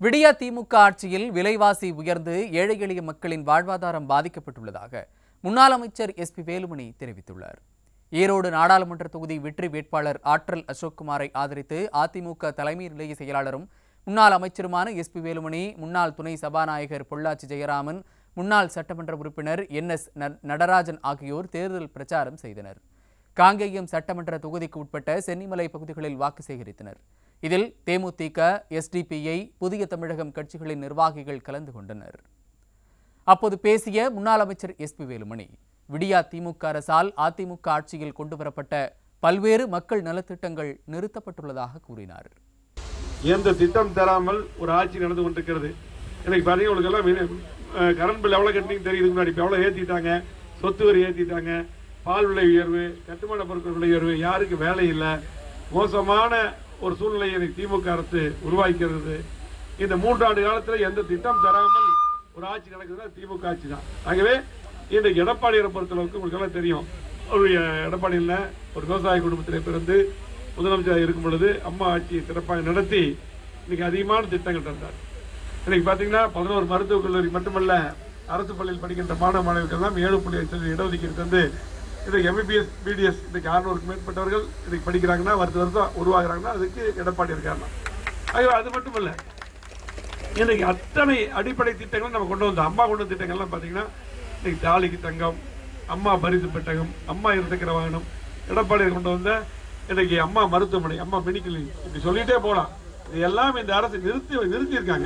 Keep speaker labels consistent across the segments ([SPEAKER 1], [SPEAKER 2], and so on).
[SPEAKER 1] விடியா திமுக ஆட்சியில் விலைவாசி உயர்ந்து ஏழை எளிய மக்களின் வாழ்வாதாரம் பாதிக்கப்பட்டுள்ளதாக முன்னாள் அமைச்சர் எஸ்பி வேலுமணி தெரிவித்துள்ளார் ஈரோடு நாடாளுமன்ற தொகுதி வெற்றி வேட்பாளர் ஆற்றல் அசோக்குமாரை ஆதரித்து அதிமுக தலைமை நிலைய செயலாளரும் முன்னாள் அமைச்சருமான எஸ்பி வேலுமணி முன்னாள் துணை சபாநாயகர் பொள்ளாச்சி ஜெயராமன் முன்னாள் சட்டமன்ற உறுப்பினர் என் எஸ் நடராஜன் ஆகியோர் தேர்தல் பிரச்சாரம் செய்தனர் காங்கேயம் சட்டமன்ற தொகுதிக்கு உட்பட்ட சென்னிமலை பகுதிகளில் வாக்கு சேகரித்தனர் இதில் தேமுதிக எஸ்டிபிஐ புதிய தமிழகம் கட்சிகளின் நிர்வாகிகள் கலந்து கொண்டனர் அப்போது பேசிய முன்னாள் அமைச்சர் எஸ்பி வேலுமணி விடியா திமுக அரசால் அதிமுக ஆட்சியில் கொண்டுவரப்பட்ட பல்வேறு மக்கள் நலத்திட்டங்கள் நிறுத்தப்பட்டுள்ளதாக கூறினார்
[SPEAKER 2] எந்த திட்டம் தராமல் ஒரு ஆட்சி நடந்து கொண்டிருக்கிறது எனக்கு பாத்தீங்க உங்களுக்கு எல்லாம் மீன்- அஹ், கரண்ட் பில் எவ்வளவு கட்டினீங்க தெரியுது முன்னாடி இப்போ எவ்வளவு ஏத்திட்டாங்க சொத்து வரி ஏத்திட்டாங்க பால் விலை உயர்வு கட்டுமான பொருட்கள் விலை உயர்வு யாருக்கு வேலை இல்லை மோசமான ஒரு சூழ்நிலையை இன்னைக்கு திமுக அரசு உருவாக்கிறது இந்த மூன்றாண்டு காலத்துல எந்த திட்டம் தராமல் ஒரு ஆட்சி நடக்குதுன்னா திமுக ஆட்சி தான் ஆகவே இன்றைக்கு எடப்பாடியை பொறுத்தளவுக்கு உங்களுக்கு எல்லாம் தெரியும் ஒரு எடப்பாடி இல்ல ஒரு விவசாய குடும்பத்திலே பிறந்து முதலமைச்சராக இருக்கும் பொழுது அம்மா ஆட்சியை சிறப்பாக நடத்தி இன்னைக்கு அதிகமான திட்டங்கள் தந்தார் இன்னைக்கு பாத்தீங்கன்னா பதினோரு மருத்துவக் கல்லூரி மட்டுமல்ல அரசு பள்ளியில் படிக்கின்ற மாணவ மாணவிகள் எல்லாம் ஏழு புள்ளி ஐந்து சதவீத இடஒதுக்கீடு தந்து இன்னைக்கு எம்பிபிஎஸ் பிடிஎஸ் இன்னைக்கு அறுநூறுக்கு மேற்பட்டவர்கள் இன்னைக்கு படிக்கிறாங்கன்னா வருஷம் வருஷம் உருவாகிறாங்கன்னா அதுக்கு எடப்பாடி இருக்காருன்னா ஆகவே அது மட்டுமல்ல இன்னைக்கு அத்தனை அடிப்படை திட்டங்களும் நம்ம கொண்டு வந்தோம் அம்மா கொண்டு வந்த திட்டங்கள்லாம் பாத்தீங்கன்னா இன்னைக்கு தாலிக்கு தங்கம் அம்மா பரிசு பெட்டகம் அம்மா இருசக்கர வாகனம் எடப்பாடி கொண்டு வந்த இன்னைக்கு அம்மா மருத்துவமனை அம்மா மெடிக்கல் இப்படி சொல்லிட்டே போலாம் இது எல்லாம் இந்த அரசு நிறுத்தி நிறுத்தி இருக்காங்க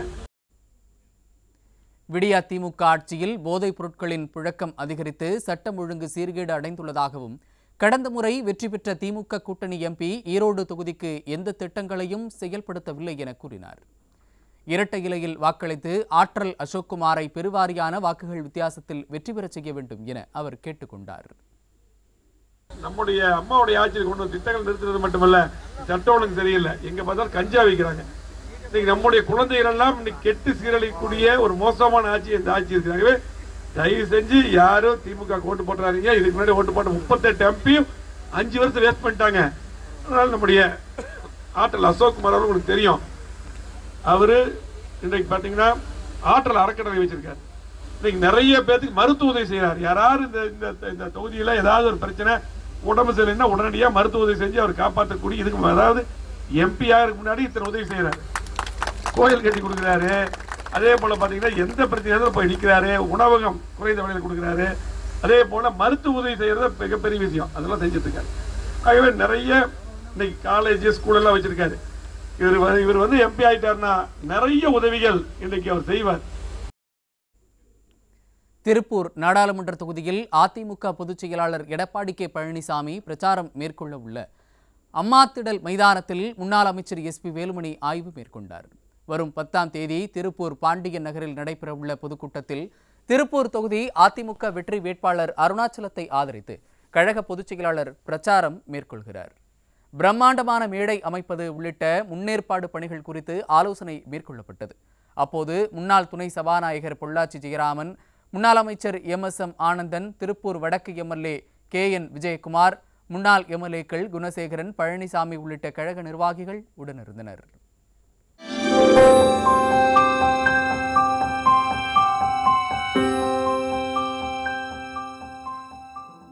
[SPEAKER 1] விடியா திமுக ஆட்சியில் போதைப் பொருட்களின் புழக்கம் அதிகரித்து சட்டம் ஒழுங்கு சீர்கேடு அடைந்துள்ளதாகவும் கடந்த முறை வெற்றி பெற்ற திமுக கூட்டணி எம்பி ஈரோடு தொகுதிக்கு எந்த திட்டங்களையும் செயல்படுத்தவில்லை என கூறினார் இரட்டை இலையில் வாக்களித்து ஆற்றல் அசோக்குமாரை பெருவாரியான வாக்குகள் வித்தியாசத்தில் வெற்றி பெறச் செய்ய வேண்டும் என அவர் கேட்டுக்கொண்டார்
[SPEAKER 2] நம்முடைய அம்மாவுடைய ஆட்சியில் கொண்டு வந்த திட்டங்கள் நிறுத்துறது மட்டுமல்ல சட்ட ஒழுங்கு சரியில்லை எங்க பார்த்தாலும் கஞ்சா வைக்கிறாங்க இன்னைக்கு நம்முடைய குழந்தைகள் எல்லாம் இன்னைக்கு கெட்டு சீரழிக்கக்கூடிய ஒரு மோசமான ஆட்சி இந்த ஆட்சி இருக்கிறாங்கவே தயவு செஞ்சு யாரும் திமுக ஓட்டு போட்டுறாதீங்க இதுக்கு முன்னாடி ஓட்டு போட்ட முப்பத்தெட்டு எம்பியும் அஞ்சு வருஷம் வேஸ்ட் பண்ணிட்டாங்க அதனால நம்முடைய ஆற்றல் அசோக் குமார் அவர்கள் உங்களுக்கு தெரியும் அவரு இன்றைக்கு பாத்தீங்கன்னா ஆற்றல் அறக்கட்டளை வச்சிருக்காரு இன்னைக்கு நிறைய பேருக்கு மருத்துவ உதவி செய்யறாரு யாராவது இந்த இந்த இந்த தொகுதியில ஏதாவது ஒரு பிரச்சனை உடம்பு சரியில்லைன்னா உடனடியா மருத்துவ உதவி செஞ்சு அவர் காப்பாற்றக்கூடிய இதுக்கு அதாவது எம்பி ஆகிறதுக்கு முன்னாடி இத்தனை உதவி செய்யறாரு கோயில் கட்டி கொடுக்குறாரு அதே போல பாத்தீங்கன்னா எந்த பிரச்சனையாலும் போய் நிக்கிறாரு உணவகம் குறைந்த விலையில் கொடுக்குறாரு அதே போல மருத்துவ உதவி செய்யறது மிகப்பெரிய விஷயம் அதெல்லாம் செஞ்சுட்டு இருக்காரு ஆகவே நிறைய இன்னைக்கு காலேஜ் ஸ்கூல் எல்லாம் வச்சிருக்காரு இவர் வந்து- இவர் வந்து எம்பி ஆயிட்டாருன்னா நிறைய உதவிகள் இன்னைக்கு அவர் செய்வார்
[SPEAKER 1] திருப்பூர் நாடாளுமன்ற தொகுதியில் அதிமுக பொதுச் செயலாளர் எடப்பாடி கே பழனிசாமி பிரச்சாரம் மேற்கொள்ள உள்ள அம்மாத்திடல் மைதானத்தில் முன்னாள் அமைச்சர் எஸ்பி வேலுமணி ஆய்வு மேற்கொண்டார் வரும் பத்தாம் தேதி திருப்பூர் பாண்டியன் நகரில் நடைபெறவுள்ள பொதுக்கூட்டத்தில் திருப்பூர் தொகுதி அதிமுக வெற்றி வேட்பாளர் அருணாச்சலத்தை ஆதரித்து கழக பொதுச் செயலாளர் பிரச்சாரம் மேற்கொள்கிறார் பிரம்மாண்டமான மேடை அமைப்பது உள்ளிட்ட முன்னேற்பாடு பணிகள் குறித்து ஆலோசனை மேற்கொள்ளப்பட்டது அப்போது முன்னாள் துணை சபாநாயகர் பொள்ளாச்சி ஜெயராமன் முன்னாள் அமைச்சர் M S M Anandan Tiruppur வடக்கு எம்எல்ஏ கே என் விஜயகுமார் முன்னாள் எம்எல்ஏக்கள் குணசேகரன் பழனிசாமி உள்ளிட்ட கழக நிர்வாகிகள் உடனிருந்தனர்